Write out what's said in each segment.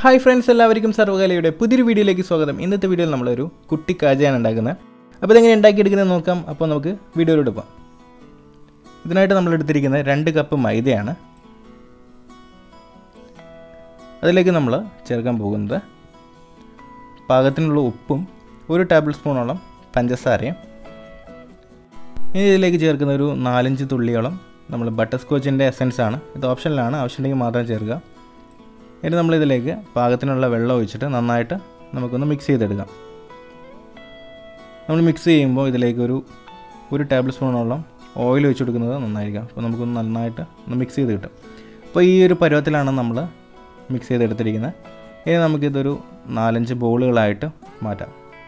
hi friends എല്ലാവർക്കും സർവകലയുടെ പുതിയൊരു വീഡിയോയിലേക്ക് സ്വാഗതം ഇന്നത്തെ വീഡിയോയിൽ നമ്മളൊരു കുട്ടി കാജയാണ് ഉണ്ടാക്കുന്നത് അപ്പോൾ ഇതെങ്ങനെ ഉണ്ടാക്കിയെടുക്കുന്നത് നോക്കാം അപ്പോൾ നമുക്ക് വീഡിയോയിലോട്ട് പോകാം ഇതിനായിട്ട് നമ്മൾ എടുത്തിരിക്കുന്നത് രണ്ട് കപ്പ് മൈദയാണ് അതിലേക്ക് നമ്മൾ ചേർക്കാൻ പോകുന്നത് പാകത്തിനുള്ള ഉപ്പും ഒരു ടേബിൾ സ്പൂണോളം പഞ്ചസാരയും ഇനി ഇതിലേക്ക് ചേർക്കുന്ന ഒരു നാലഞ്ച് തുള്ളിയോളം നമ്മൾ ബട്ടർ സ്കോച്ചിൻ്റെ എസൻസ് ആണ് ഇത് ഓപ്ഷനിലാണ് ആവശ്യമുണ്ടെങ്കിൽ മാത്രം ചേർക്കുക ഇനി നമ്മളിതിലേക്ക് പാകത്തിനുള്ള വെള്ളം ഒഴിച്ചിട്ട് നന്നായിട്ട് നമുക്കൊന്ന് മിക്സ് ചെയ്തെടുക്കാം നമ്മൾ മിക്സ് ചെയ്യുമ്പോൾ ഇതിലേക്ക് ഒരു ഒരു ടേബിൾ സ്പൂണോളം ഓയിൽ ഒഴിച്ച് കൊടുക്കുന്നത് നന്നായിരിക്കാം അപ്പോൾ നമുക്കൊന്ന് നന്നായിട്ട് ഒന്ന് മിക്സ് ചെയ്ത് കിട്ടും അപ്പോൾ ഈ ഒരു പരുവത്തിലാണ് നമ്മൾ മിക്സ് ചെയ്തെടുത്തിരിക്കുന്നത് ഇനി നമുക്കിതൊരു നാലഞ്ച് ബോളുകളായിട്ട് മാറ്റാം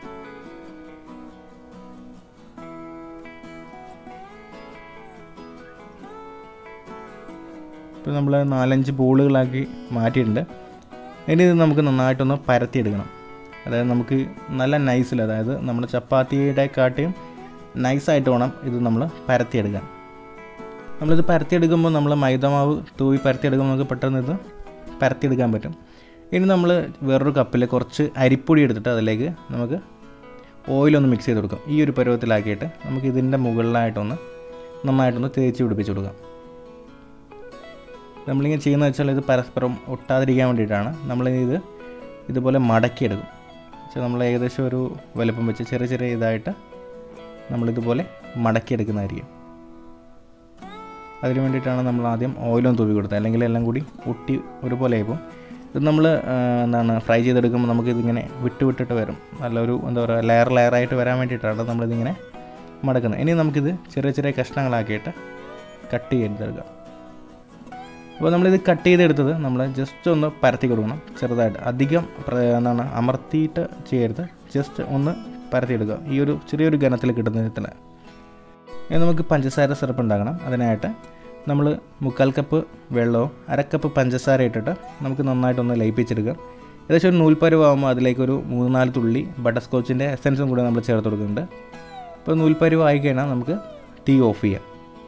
ഇപ്പോൾ നമ്മൾ നാലഞ്ച് ബോളുകളാക്കി മാറ്റിയിട്ടുണ്ട് ഇനി ഇത് നമുക്ക് നന്നായിട്ടൊന്ന് പരത്തിയെടുക്കണം അതായത് നമുക്ക് നല്ല നൈസിൽ അതായത് നമ്മുടെ ചപ്പാത്തിയുടെ കാട്ടിയും നൈസായിട്ട് വേണം ഇത് നമ്മൾ പരത്തിയെടുക്കാൻ നമ്മളിത് പരത്തിയെടുക്കുമ്പോൾ നമ്മൾ മൈദമാവ് തൂവി പരത്തിയെടുക്കുമ്പോൾ നമുക്ക് പെട്ടെന്ന് ഇത് പരത്തിയെടുക്കാൻ പറ്റും ഇനി നമ്മൾ വേറൊരു കപ്പിൽ കുറച്ച് അരിപ്പൊടി എടുത്തിട്ട് അതിലേക്ക് നമുക്ക് ഓയിലൊന്ന് മിക്സ് ചെയ്ത് കൊടുക്കാം ഈ ഒരു പരുവത്തിലാക്കിയിട്ട് നമുക്ക് ഇതിൻ്റെ മുകളിലായിട്ടൊന്ന് നന്നായിട്ടൊന്ന് തേച്ച് പിടിപ്പിച്ച് കൊടുക്കാം നമ്മളിങ്ങനെ ചെയ്യുന്നത് വെച്ചാൽ ഇത് പരസ്പരം ഒട്ടാതിരിക്കാൻ വേണ്ടിയിട്ടാണ് നമ്മളിത് ഇതുപോലെ മടക്കിയെടുക്കും വെച്ചാൽ നമ്മൾ ഏകദേശം ഒരു വലുപ്പം വെച്ച് ചെറിയ ചെറിയ ഇതായിട്ട് നമ്മളിതുപോലെ മടക്കിയെടുക്കുന്നതായിരിക്കും അതിന് വേണ്ടിയിട്ടാണ് നമ്മൾ ആദ്യം ഓയിലൊന്ന് തൂവി കൊടുത്തത് അല്ലെങ്കിൽ എല്ലാം കൂടി ഒട്ടി ഒരുപോലെ ആയിപ്പോൾ ഇത് നമ്മൾ എന്താണ് ഫ്രൈ ചെയ്തെടുക്കുമ്പോൾ നമുക്കിതിങ്ങനെ വിട്ട് വിട്ടിട്ട് വരും നല്ലൊരു എന്താ പറയുക ലെയർ ലെയറായിട്ട് വരാൻ വേണ്ടിയിട്ടാണ് നമ്മളിതിങ്ങനെ മടക്കുന്നത് ഇനി നമുക്കിത് ചെറിയ ചെറിയ കഷ്ണങ്ങളാക്കിയിട്ട് കട്ട് ചെയ്തെടുക്കാം അപ്പോൾ നമ്മളിത് കട്ട് ചെയ്തെടുത്തത് നമ്മൾ ജസ്റ്റ് ഒന്ന് പരത്തി കൊടുക്കണം ചെറുതായിട്ട് അധികം എന്താണ് അമർത്തിയിട്ട് ചെയ്യരുത് ജസ്റ്റ് ഒന്ന് പരത്തിയെടുക്കുക ഈ ഒരു ചെറിയൊരു ഘനത്തിൽ കിട്ടുന്ന വിധത്തിൽ ഇനി നമുക്ക് പഞ്ചസാര സിറപ്പ് ഉണ്ടാക്കണം അതിനായിട്ട് നമ്മൾ മുക്കാൽ കപ്പ് വെള്ളവും അര കപ്പ് പഞ്ചസാര ഇട്ടിട്ട് നമുക്ക് നന്നായിട്ടൊന്ന് ലയിപ്പിച്ചെടുക്കാം ഏകദേശം ഒരു നൂൽപ്പരുവാകുമ്പോൾ അതിലേക്കൊരു മൂന്ന് നാല് തുള്ളി ബട്ടർ സ്കോച്ചിൻ്റെ എസൻസും കൂടെ നമ്മൾ ചേർത്ത് കൊടുക്കുന്നുണ്ട് അപ്പോൾ നൂൽപ്പരുവ് ആയിക്കഴിഞ്ഞാൽ നമുക്ക് തീ ഓഫ് ചെയ്യാം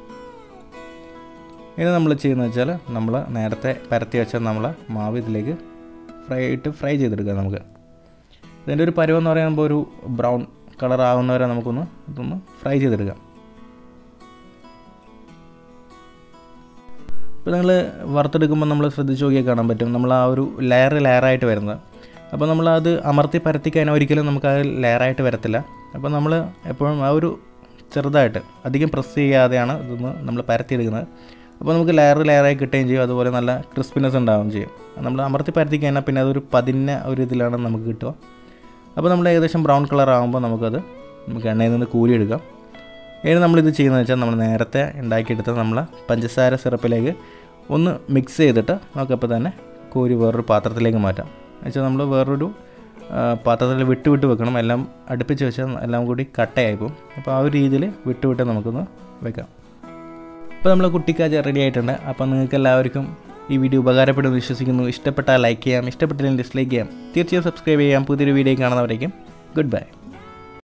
ഇനി നമ്മൾ ചെയ്യുന്നത് വെച്ചാൽ നമ്മൾ നേരത്തെ പരത്തി വെച്ച നമ്മൾ മാവ് ഇതിലേക്ക് ഫ്രൈ ഇട്ട് ഫ്രൈ ചെയ്തെടുക്കുക നമുക്ക് ഇതിൻ്റെ ഒരു പരുവം എന്ന് പറയുമ്പോൾ ഒരു ബ്രൗൺ കളർ ആകുന്നവരെ നമുക്കൊന്ന് ഇതൊന്ന് ഫ്രൈ ചെയ്തെടുക്കാം ഇപ്പോൾ നിങ്ങൾ വറുത്തെടുക്കുമ്പോൾ നമ്മൾ ശ്രദ്ധിച്ച് നോക്കിയാൽ കാണാൻ പറ്റും നമ്മൾ ആ ഒരു ലെയർ ലെയറായിട്ട് വരുന്നത് അപ്പോൾ നമ്മൾ അത് അമർത്തി പരത്തി കഴിഞ്ഞാൽ ഒരിക്കലും നമുക്ക് ആ ലെയറായിട്ട് വരത്തില്ല അപ്പോൾ നമ്മൾ എപ്പോഴും ആ ഒരു ചെറുതായിട്ട് അധികം പ്രസ് ചെയ്യാതെയാണ് ഇതൊന്ന് നമ്മൾ പരത്തിയെടുക്കുന്നത് അപ്പോൾ നമുക്ക് ലെയർ ലെയറായി കിട്ടുകയും ചെയ്യും അതുപോലെ നല്ല ക്രിസ്പിനെസ് ഉണ്ടാവുകയും ചെയ്യും നമ്മൾ അമർത്തി പരത്തി കഴിഞ്ഞാൽ പിന്നെ അതൊരു പതിന്ന ഒരു ഇതിലാണ് നമുക്ക് കിട്ടുക അപ്പോൾ നമ്മൾ ഏകദേശം ബ്രൗൺ കളർ ആകുമ്പോൾ നമുക്കത് നമുക്ക് എണ്ണയിൽ നിന്ന് കൂലിയെടുക്കാം ഇനി നമ്മളിത് ചെയ്യുന്നത് വെച്ചാൽ നമ്മൾ നേരത്തെ ഉണ്ടാക്കിയെടുത്ത നമ്മൾ പഞ്ചസാര സിറപ്പിലേക്ക് ഒന്ന് മിക്സ് ചെയ്തിട്ട് നമുക്കപ്പോൾ തന്നെ കോരി വേറൊരു പാത്രത്തിലേക്ക് മാറ്റാം വെച്ചാൽ നമ്മൾ വേറൊരു പാത്രത്തിൽ വിട്ട് വിട്ട് വെക്കണം എല്ലാം അടുപ്പിച്ച് വെച്ചാൽ എല്ലാം കൂടി കട്ടയായിപ്പോൾ അപ്പോൾ ആ ഒരു രീതിയിൽ വിട്ട് വിട്ട് നമുക്കൊന്ന് വെക്കാം ഇപ്പോൾ നമ്മൾ കുട്ടിക്കാജ് റെഡി ആയിട്ടുണ്ട് അപ്പോൾ നിങ്ങൾക്ക് എല്ലാവർക്കും ഈ വീഡിയോ ഉപകാരപ്പെടുമെന്ന് വിശ്വസിക്കുന്നു ഇഷ്ടപ്പെട്ടാൽ ലൈക്ക് ചെയ്യാം ഇഷ്ടപ്പെട്ടില്ലെങ്കിൽ ഡിസ്ലൈക്ക് ചെയ്യാം തീർച്ചയായും സബ്സ്ക്രൈബ് ചെയ്യാം പുതിയൊരു വീഡിയോ കാണുന്നവരേക്കും ഗുഡ് ബൈ